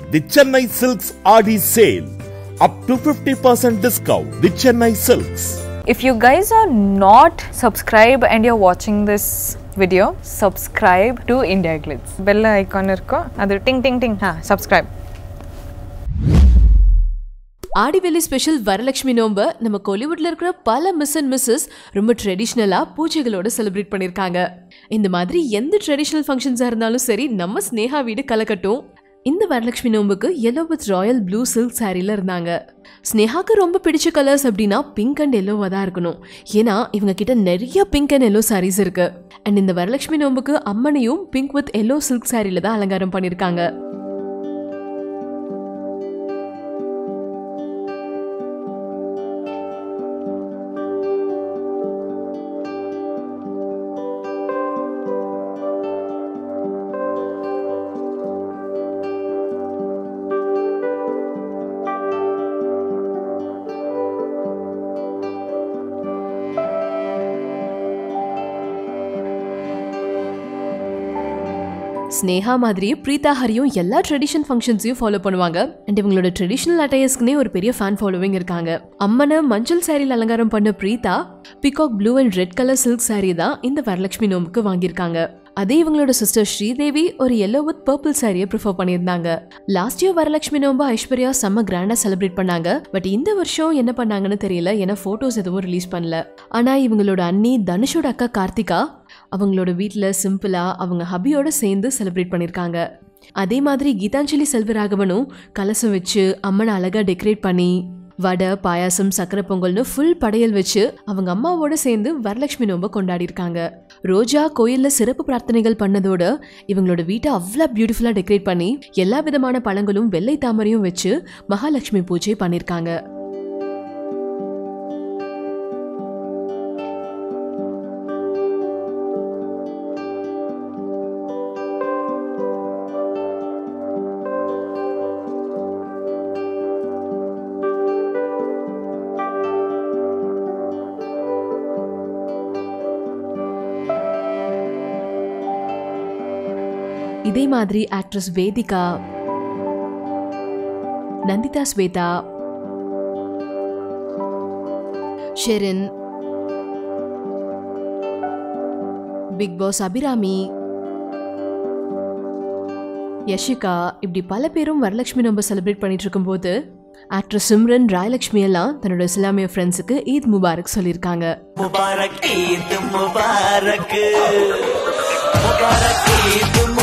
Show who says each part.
Speaker 1: the Chennai Silks Adi sale. Up to 50% discount. The Chennai Silks.
Speaker 2: If you guys are not subscribed and you're watching this video, subscribe to India Glitz. Bell icon இருக்கோ அது ding ding ding ah subscribe.
Speaker 3: ஆடிவெளி special Varalakshmi நோம்ப நம்ம கோலிவுட்ல இருக்கிற பல miss and Mrs ரொம்ப ட்ரெடிஷ்னலா பூஜைகளோட celebrate பண்ணிருக்காங்க இந்த மாதிரி எந்த ட்ரெடிஷ்னல் ஃபங்க்ஷன்ஸா இருந்தாலும் சரி நம்ம ஸ்னேகா வீடு கலக்கட்டும் இந்த வரலட்சுமி நோம்புக்கு yellow with royal blue silk சாரில இருந்தாங்க ஸ்னேகாக்கு ரொம்ப பிடிச்ச கலர்ஸ் அப்படின்னா பிங்க் அண்ட் எல்லோவா தான் இருக்கணும் ஏன்னா இவங்க கிட்ட நிறைய பிங்க் அண்ட் எல்லோ சாரீஸ் இருக்கு அண்ட் இந்த வரலட்சுமி நோம்புக்கு அம்மனையும் பிங்க் வித் எல்லோ சில்க் சாரில தான் அலங்காரம் பண்ணிருக்காங்க ஸ்னேகா மாதிரியே பிரீதா ஹரியும் எல்லா ட்ரெடிஷன் ஃபங்க்ஷன்ஸையும் ஃபாலோ பண்ணுவாங்க அண்ட் இவங்களோட ட்ரெடிஷனல் அட்டையர்ஸ்க்குனே ஒரு பெரிய ஃபேன் ஃபாலோவிங் இருக்காங்க அம்மனை மஞ்சள் சாரியில் அலங்காரம் பண்ண Preetha peacock blue and red colour silk sari தான் இந்த வரலட்சுமி நோம்புக்கு வாங்கியிருக்காங்க அதே இவங்களோட சிஸ்டர் ஸ்ரீதேவி ஒரு எல்லோ வித் பர்பிள் சாரியை ப்ரிஃபர் பண்ணியிருந்தாங்க லாஸ்ட் இயர் வரலட்சுமி நோம்பு ஐஸ்வர்யா செம்ம கிராண்டா செலிப்ரேட் பண்ணாங்க பட் இந்த வருஷம் என்ன பண்ணாங்கன்னு தெரியல ஏன்னா போட்டோஸ் எதுவும் ரிலீஸ் பண்ணல ஆனா இவங்களோட அண்ணி தனுஷோட அக்கா கார்த்திகா அவங்களோட வீட்டில் சிம்பிளா அவங்க ஹபியோட சேர்ந்து செலிப்ரேட் பண்ணியிருக்காங்க அதே மாதிரி கீதாஞ்சலி செல்வராகவனும் கலசம் வச்சு அம்மனை அழகா டெக்கரேட் பண்ணி வடை பாயாசம் சக்கரை பொங்கல்னு ஃபுல் படையல் வச்சு அவங்க அம்மாவோட சேர்ந்து வரலட்சுமி நோம்ப கொண்டாடி இருக்காங்க ரோஜா கோயில்ல சிறப்பு பிரார்த்தனைகள் பண்ணதோட இவங்களோட வீட்டை அவ்வளோ பியூட்டிஃபுல்லா டெக்கரேட் பண்ணி எல்லா விதமான பழங்களும் வெள்ளை தாமரையும் வச்சு மகாலட்சுமி பூஜை பண்ணியிருக்காங்க இதே மாதிரி actress Vedhika Nandita Swetha Sherin Bigg Boss Abirami Yashika இப்படி பல பேரும் வரலட்சுமி நோம்ப செலிப்ரேட் பண்ணிட்டு இருக்கும்போது ஆக்ட்ரஸ் சிம்ரன் ராயலட்சுமி எல்லாம் தன்னோட இஸ்லாமிய ஃப்ரெண்ட்ஸுக்கு ஈத் முபாரக் சொல்லியிருக்காங்க
Speaker 4: मुबारक ईद मुबारक मुबारक ईद